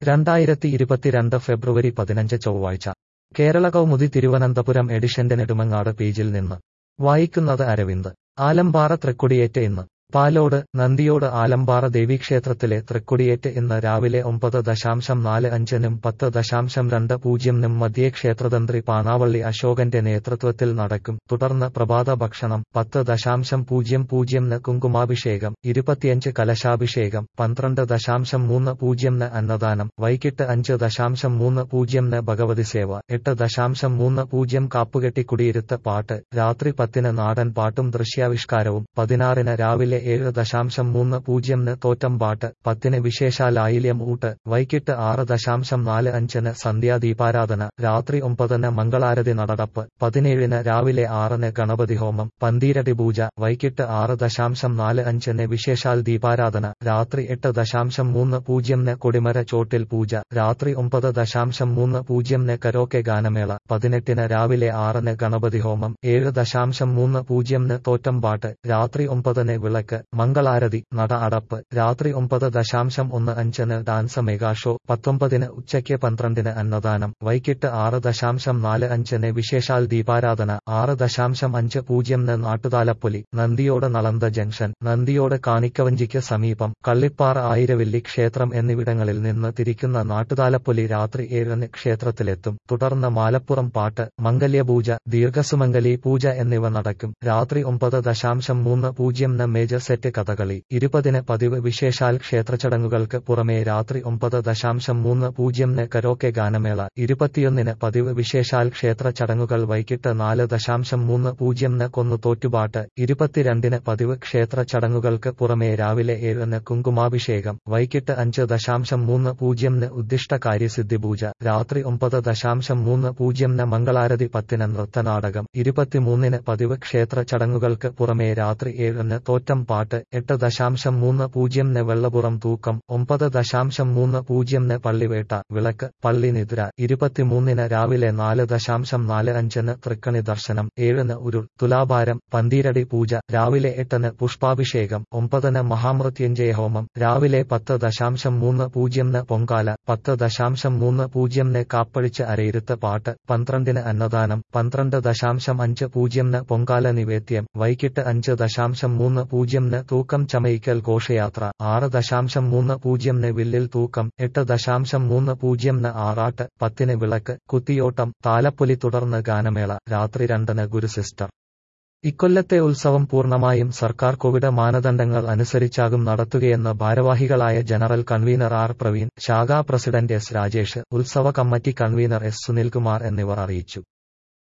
രണ്ടായിരത്തി ഇരുപത്തിരണ്ട് ഫെബ്രുവരി പതിനഞ്ച് ചൊവ്വാഴ്ച കേരള കൗമുദി തിരുവനന്തപുരം എഡിഷന്റെ നെടുമങ്ങാട് പേജിൽ നിന്ന് വായിക്കുന്നത് അരവിന്ദ് ആലമ്പാറ തൃക്കൊടിയേറ്റ് ഇന്ന് പാലോട് നന്ദിയോട് ആലമ്പാറ ദേവീക്ഷേത്രത്തിലെ തൃക്കൊടിയേറ്റ് ഇന്ന് രാവിലെ ഒമ്പത് ദശാംശം നാല് അഞ്ചിനും പത്ത് ദശാംശം രണ്ട് പൂജ്യമിനും മധ്യേ ക്ഷേത്രതന്ത്രി പാണാവള്ളി അശോകന്റെ നേതൃത്വത്തിൽ നടക്കും തുടർന്ന് പ്രഭാത ഭക്ഷണം പത്ത് ദശാംശം പൂജ്യം പൂജ്യമിന് കുങ്കുമാഭിഷേകം ഇരുപത്തിയഞ്ച് കലശാഭിഷേകം പന്ത്രണ്ട് ദശാംശം മൂന്ന് പൂജ്യമിന് അന്നദാനം വൈകിട്ട് അഞ്ച് ദശാംശം മൂന്ന് പൂജ്യമിന് ഭഗവതി സേവ എട്ട് ദശാംശം മൂന്ന് പൂജ്യം കാപ്പുകെട്ടി കുടിയിരുത്ത പാട്ട് രാത്രി പത്തിന് നാടൻ പാട്ടും ദൃശ്യാവിഷ്കാരവും പതിനാറിന് രാവിലെ ഏഴ് ദശാംശം മൂന്ന് പൂജ്യമിന് തോറ്റം പാട്ട് പത്തിന് വിശേഷാൽ ആയില്യം ഊട്ട് വൈകിട്ട് ആറ് ദശാംശം നാല് അഞ്ചിന് സന്ധ്യാദീപാരാധന രാത്രി ഒമ്പതിന് മംഗളാരതി നടടപ്പ് പതിനേഴിന് രാവിലെ ആറിന് ഗണപതി ഹോമം പന്തീരടി പൂജ വൈകിട്ട് ആറ് ദശാംശം നാല് അഞ്ചിന് വിശേഷാൽ ദീപാരാധന രാത്രി എട്ട് ദശാംശം മൂന്ന് പൂജ്യമിന് കൊടിമര ചോട്ടിൽ പൂജ രാത്രി ഒമ്പത് ദശാംശം മൂന്ന് പൂജ്യമിന് കരോക്കെ ഗാനമേള പതിനെട്ടിന് രാവിലെ ആറിന് ഗണപതി ഹോമം ഏഴ് ദശാംശം മൂന്ന് പൂജ്യമിന് തോറ്റം പാട്ട് രാത്രി ഒമ്പതിന് വിളക്ക് മംഗളാരതി നട അടപ്പ് രാത്രി ഒമ്പത് ദശാംശം ഒന്ന് അഞ്ചിന് ഡാൻസ് മെഗാ ഷോ പത്തൊമ്പതിന് ഉച്ചയ്ക്ക് പന്ത്രണ്ടിന് അന്നദാനം വൈകിട്ട് ആറ് ദശാംശം നാല് അഞ്ചിന് വിശേഷാൽ ദീപാരാധന ആറ് ദശാംശം അഞ്ച് പൂജ്യമിന് നാട്ടുതാലപ്പൊലി നന്ദിയോട് നളന്ത ജംഗ്ഷൻ നന്ദിയോട് കാണിക്കവഞ്ചിക്ക് സമീപം കള്ളിപ്പാറ ആയിരവില്ലി ക്ഷേത്രം എന്നിവിടങ്ങളിൽ നിന്ന് തിരിക്കുന്ന നാട്ടുതാലപ്പൊലി രാത്രി ഏഴിന് ക്ഷേത്രത്തിലെത്തും തുടർന്ന് മാലപ്പുറം പാട്ട് മംഗല്യപൂജ ദീർഘസുമംഗലി പൂജ എന്നിവ നടക്കും രാത്രി ഒമ്പത് ദശാംശം മൂന്ന് പൂജ്യമിന് മേജർ സെറ്റ് കഥകളി ഇരുപതിന് പതിവ് വിശേഷാൽ ക്ഷേത്രചടങ്ങുകൾക്ക് പുറമേ രാത്രി ഒമ്പത് ദശാംശം മൂന്ന് പൂജ്യമിന് കരോക്കെ ഗാനമേള ഇരുപത്തിയൊന്നിന് പതിവ് വിശേഷാൽ ക്ഷേത്ര ചടങ്ങുകൾ വൈകിട്ട് നാല് ദശാംശം മൂന്ന് പൂജ്യമിന് കൊന്നു തോറ്റുപാട്ട് ഇരുപത്തിരണ്ടിന് പതിവ് ക്ഷേത്ര ചടങ്ങുകൾക്ക് പുറമേ രാവിലെ ഏഴിന് കുങ്കുമാഭിഷേകം വൈകിട്ട് അഞ്ച് ദശാംശം മൂന്ന് പൂജ്യമിന് ഉദ്ദിഷ്ട കാര്യസിദ്ധി പൂജ രാത്രി ഒമ്പത് ദശാംശം മൂന്ന് പൂജ്യമിന് മംഗളാരതി പത്തിന് നൃത്തനാടകം ഇരുപത്തിമൂന്നിന് പതിവ് ക്ഷേത്ര ചടങ്ങുകൾക്ക് പുറമേ രാത്രി ഏഴിന് തോറ്റം പാട്ട് എട്ട് ദശാംശം മൂന്ന് പൂജ്യമിന് വെള്ളപുറം തൂക്കം ഒമ്പത് ദശാംശം മൂന്ന് പൂജ്യമിന് പള്ളിവേട്ട വിളക്ക് പള്ളി നിദ്ര ഇരുപത്തിമൂന്നിന് രാവിലെ നാല് ദശാംശം നാല് അഞ്ചിന് തൃക്കണി ദർശനം ഏഴിന് ഉരുൾ തുലാഭാരം പന്തീരടി പൂജ രാവിലെ എട്ടിന് പുഷ്പാഭിഷേകം ഒമ്പതിന് മഹാമൃത്യുഞ്ജയ ഹോമം രാവിലെ പത്ത് ദശാംശം മൂന്ന് പൂജ്യമിന് പൊങ്കാല പത്ത് ദശാംശം മൂന്ന് പൂജ്യമിന് കാപ്പഴിച്ച് അരയിരുത്ത് പാട്ട് പന്ത്രണ്ടിന് അന്നദാനം പന്ത്രണ്ട് ദശാംശം അഞ്ച് പൂജ്യമിന് പൊങ്കാല നിവേദ്യം വൈകിട്ട് അഞ്ച് ദശാംശം മൂന്ന് പൂജ്യമിന് തൂക്കം ചമയിക്കൽ ഘോഷയാത്ര ആറ് ദശാംശം മൂന്ന് പൂജ്യമിന് വില്ലിൽ തൂക്കം എട്ട് ദശാംശം മൂന്ന് പൂജ്യമിന് ആറാട്ട് പത്തിന് വിളക്ക് കുത്തിയോട്ടം താലപ്പൊലി തുടർന്ന് ഗാനമേള രാത്രി രണ്ടിന് ഗുരുസിസ്റ്റർ ഇക്കൊല്ലത്തെ ഉത്സവം പൂർണ്ണമായും സർക്കാർ കോവിഡ് മാനദണ്ഡങ്ങൾ അനുസരിച്ചാകും നടത്തുകയെന്ന് ഭാരവാഹികളായ ജനറൽ കൺവീനർ ആർ പ്രവീൺ ശാഖാ പ്രസിഡന്റ് എസ് രാജേഷ് ഉത്സവ കമ്മിറ്റി കൺവീനർ എസ് സുനിൽകുമാർ എന്നിവർ അറിയിച്ചു